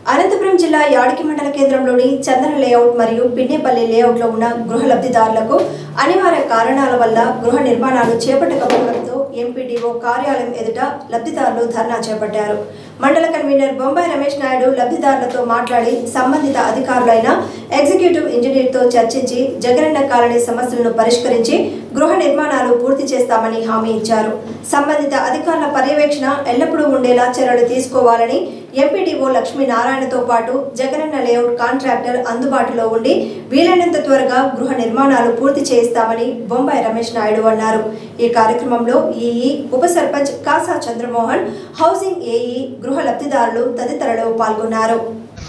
అనంతపురం జిల్లా యాడికి మండల కేంద్రంలోని చందన లేఅవుట్ మరియు పిన్నేపల్లి లేఅవుట్లో ఉన్న గృహ లబ్ధిదారులకు అనివార్య కారణాల వల్ల గృహ నిర్మాణాలు చేపట్టకపోవడంతో ఎంపీడీఓ కార్యాలయం ఎదుట లబ్ధిదారులు ధర్నా చేపట్టారు మండల కన్వీనర్ బొంబాయి రమేష్ నాయుడు లబ్ధిదారులతో మాట్లాడి సంబంధిత అధికారులైన ఎగ్జిక్యూటివ్ ఇంజనీర్తో చర్చించి జగనన్న కాలనీ సమస్యలను పరిష్కరించి గృహ నిర్మాణాలు పూర్తి చేస్తామని హామీ ఇచ్చారు సంబంధిత అధికారుల పర్యవేక్షణ ఎల్లప్పుడూ ఉండేలా చర్యలు తీసుకోవాలని ఎంపీడీఓ లక్ష్మీనారాయణతో పాటు జగనన్న లేఅవుట్ కాంట్రాక్టర్ అందుబాటులో ఉండి వీలైనంత త్వరగా గృహ నిర్మాణాలు పూర్తి చేయిస్తామని బొంబాయి రమేష్ నాయుడు అన్నారు ఈ కార్యక్రమంలో ఈఈ ఉప సర్పంచ్ కాసా చంద్రమోహన్ హౌసింగ్ ఏఈ గృహ లబ్ధిదారులు తదితరులు పాల్గొన్నారు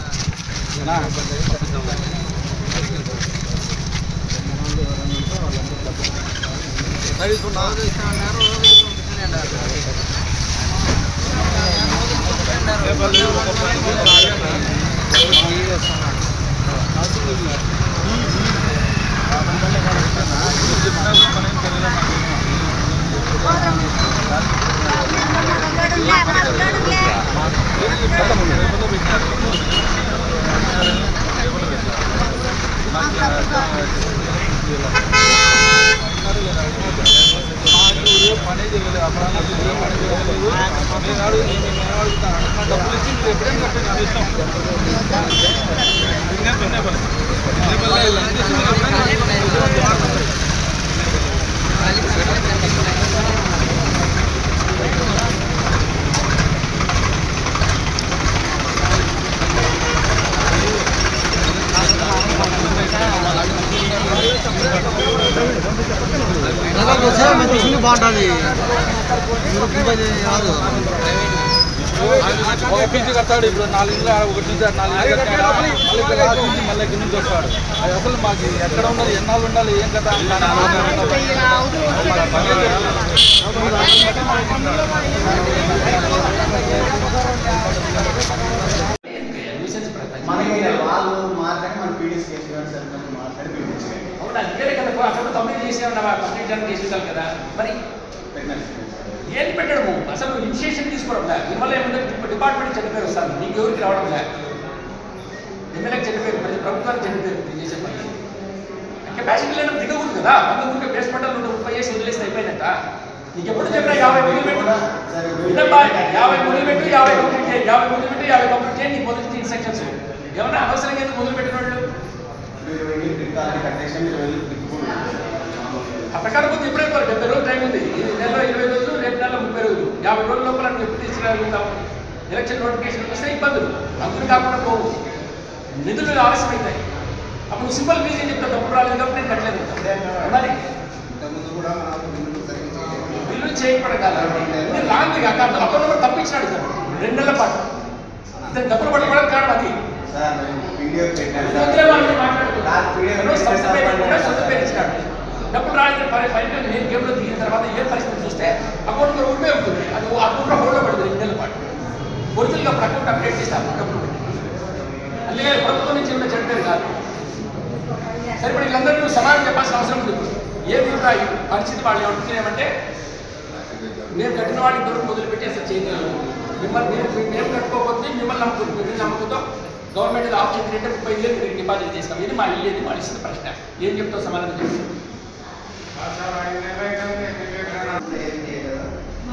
మంచి బాగుంటుంది మీరు కింద కాదు ఒక పీజీ కడతాడు ఇప్పుడు నాలుగు ఇళ్ళు ఆడ ఒకటి నుంచి ఆడ నాలుగు ఇళ్ళు కట్టాడు మళ్ళీ ఇక్కడ లాస్ట్ నుంచి మళ్ళీ ఇక్కడి నుంచి వస్తాడు అది అసలు మాకు ఎక్కడ ఉన్నది ఎన్నాళ్ళు ఉండాలి ఏం కదా మనకి వాళ్ళు మాట్లాడి మన పీడిఎస్ కేసు సర్పంచ్ మాట్లాడి పీడిఎస్ అవును అందుకనే కదా అసలు కంప్లీట్ చేసే ఉన్నావా కంప్లీట్ చేయడానికి చేసేదాలు కదా మరి ఏం పెట్టడము అసలు ఇనిషియేషన్ తీసుకోవడం లే మిమ్మల్ని ఏముంది డిపార్ట్మెంట్ చెడ్డ పేరు వస్తాను నీకు ఎవరికి రావడం లే ఎమ్మెల్యేకి చెడ్డ పేరు ప్రతి ప్రభుత్వానికి చెడ్డ పేరు నేను చేసే పని కెపాసిటీ లేడం దిగకూడదు కదా వంద ఊరికే బేస్ పంటలు నుండి ముప్పై చేసి వదిలేస్తే అయిపోయిందట నీకు ఎప్పుడు చెప్పినా యాభై మొదలు పెట్టు వినమ్మా, యాభై మొదలు పెట్టు యాభై కంప్లీట్ చేయి యాభై మొదలు పెట్టు యాభై కంప్లీట్ చేయి నీకు మొదటి ఇన్స్ట్రక్షన్స్ ఏమన్నా అనవసరంగా ఎందుకు మొదలు పెట్టిన వాళ్ళు మీరు వెళ్ళి క్లిక్ కట్టేసి మీరు వెళ్ళి క్లిక్ ఆ ప్రకారం కొద్ది ఇప్పుడే మరి డెబ్బై రోజులు టైం ఉంది ఇది నెలలో ఇరవై రోజులు రేపు నెలలో ముప్పై రోజులు యాభై రోజుల లోపల నువ్వు ఎప్పుడు తీసుకురాగలుగుతావు ఎలక్షన్ నోటిఫికేషన్ వస్తే ఇబ్బందులు అందుకు కాకుండా పోవు నిధులు ఆలస్యం అవుతాయి అప్పుడు సింపుల్ రీజన్ చెప్తా డబ్బులు రాలేదు కాబట్టి నేను కట్టలేదు మరి ఇంతకుముందు కూడా మనకు బిల్లులు సరిగ్గా చేయలేదు. బిల్లు చేయకపోవడం ఇది రాంగ్ కాక అప్పుడు కూడా తప్పించినాడు సార్ రెండు నెలల పాటు ఇతను డబ్బులు పట్టుకోవడానికి కారణం అది సార్ నేను పీడిఎఫ్ పెట్టాను వదిలే సార్ వాళ్ళని మాట్లాడుకో. నాకు PDF ఎవరో సొంత పేరు పెట్టాను కూడా సార్. సొంత పేరు ఇచ్చినాడు. డబ్బులు రాలేదు పరి ఫైనల్ నేను గేమ్లో దిగిన తర్వాత ఏ పరిస్థితి చూస్తే అకౌంట్ కూడా ఉండే ఉంటుంది అది అకౌంట్లో హోల్డ్లో పడుతుంది రెండు నెలల పాటు ఒరిజినల్గా అప్పుడు అకౌంట్ అప్డేట్ చేస్తే అప్పుడు డబ్బులు పెట్టి అందుకే ప్రభుత్వం నుంచి ఉన్న చెడ్డ పేరు కాదు సరే ఇప్పుడు వీళ్ళందరూ నువ్వు సమాధానం చెప్పాల్సిన అవసరం ఉంది ఇప్పుడు. ఏది ఇంకా ఈ పరిస్థితి వాళ్ళు ఏమంటున్నామంటే మేము కట్టిన వాడికి దొరికి మొదలుపెట్టి అసలు చేయలేదు మిమ్మల్ని మీరు మేము కట్టుకోకపోతే మిమ్మల్ని నమ్ముకుంటుంది మీరు నమ్మకంతో గవర్నమెంట్ ఆప్షన్ ఏంటంటే ముప్పై వేలు మీరు డిపాజిట్ చేస్తాం ఇది మా ఇల్లు ఇది మా ఇస్తున్న ప్రశ్న ఏం చెప్తావు సమాధానం చెప్పి ఏం చేయలేదు.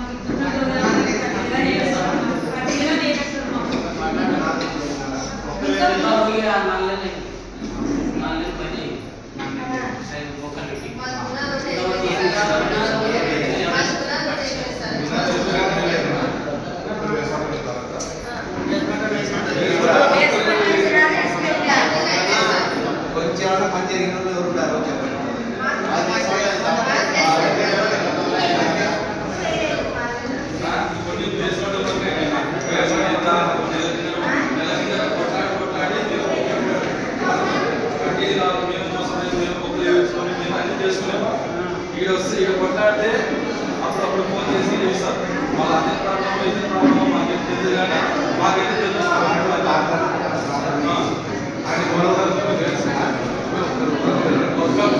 కొంచెం ఏమన్నా పని జరిగిన వాళ్ళు ఎవరు ఉన్నారో చెప్పండి ఈడ వస్తే ఈడ కొట్లాడితే అప్పుడప్పుడు ఫోన్ చేసి చేస్తారు వాళ్ళ అదే ప్రాబ్లం ఇది ప్రాబ్లం మాకు తెలియదు కానీ మాకైతే తెలుస్తాం